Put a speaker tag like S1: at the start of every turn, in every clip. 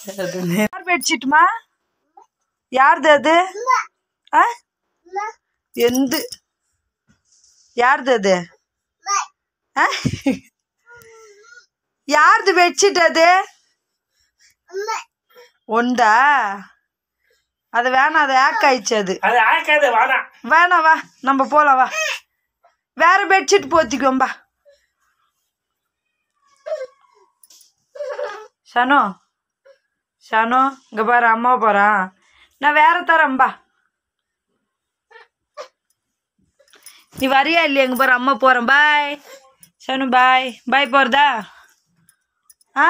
S1: யார் பெட்ஷீட்டுமா யாருது அது ஆ எந்து யாருது அது ஆ? யாருது பெட்ஷீட் அது உண்டா அது வேணாம் அது ஹேக் ஆயிடுச்சு அது
S2: அது ஆக்காத வாடா
S1: வேணாம் வா நம்ம போலாம் வா வேற பெட்ஷீட் போத்திக்குவோம்பா ஷனோ ஷனோ இங்க பாரு அம்மா போறான் நான் வேற தரேன்பா நீ வரியா இல்லையா இங்க பாரு அம்மா போறேன் பாய் ஷனு பாய் பாய் போறதா ஆ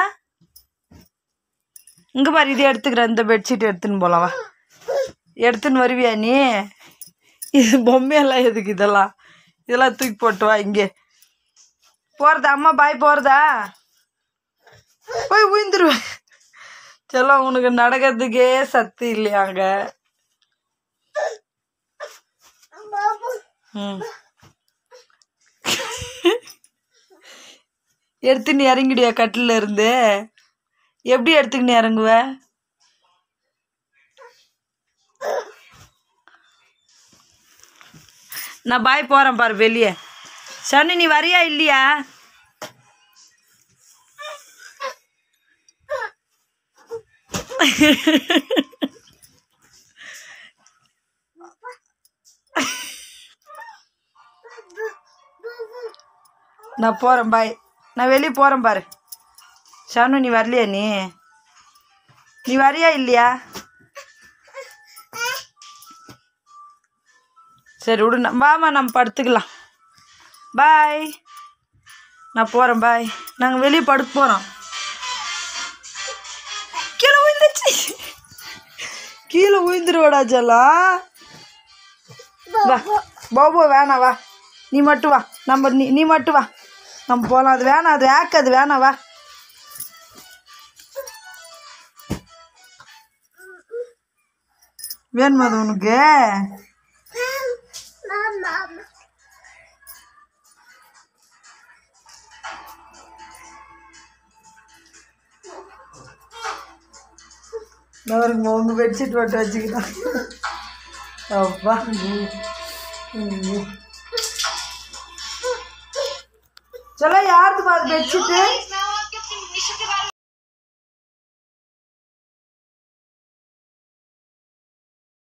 S1: இங்க பாரு இது எடுத்துக்கிறேன் இந்த பெட்ஷீட் எடுத்துன்னு போலாம் வா எடுத்துன்னு வருவியா நீ இது பொம்மையெல்லாம் எதுக்கு இதெல்லாம் இதெல்லாம் தூக்கி போட்டு வா இங்கே போகிறதா அம்மா பாய் போகிறதா போய் உயிந்துருவேன் செல்லம் உனக்கு நடக்கிறதுக்கே சத்து இல்லையாங்க ம் எடுத்துன்னு இறங்கிடுயா கட்டில இருந்து எப்படி எடுத்துக்கின்னு இறங்குவ நான் பாய் போகிறேன் பாரு வெளியே சனி நீ வரியா இல்லையா நான் போகிறேன் பாய் நான் வெளியே போகிறேன் பாரு ஷானு நீ வரலையா நீ நீ வரியா இல்லையா சரி விடு நம்ம- வாமா நம்ம படுத்துக்கலாம் பாய் நான் போகிறேன் பாய் நாங்கள் வெளியே படுக்க போகிறோம் கீழே விழுந்துச்சு கீழே விழுந்துருவாடா ஜெல்லாம் வா போபோ வேணாம் வா நீ மட்டும் வா நம்ம நீ நீ மட்டும் வா நம்ம போகலாம் அது வேணாம் அது ஏக்க அது வேணாம் வா வேணுமா அது உனக்கு நான் பாருங்க உங்க பெட்ஷீட் போட்டு வச்சுக்கலாம் அப்பா சொல்ல யாருதுமா அது பெட்ஷீட்டு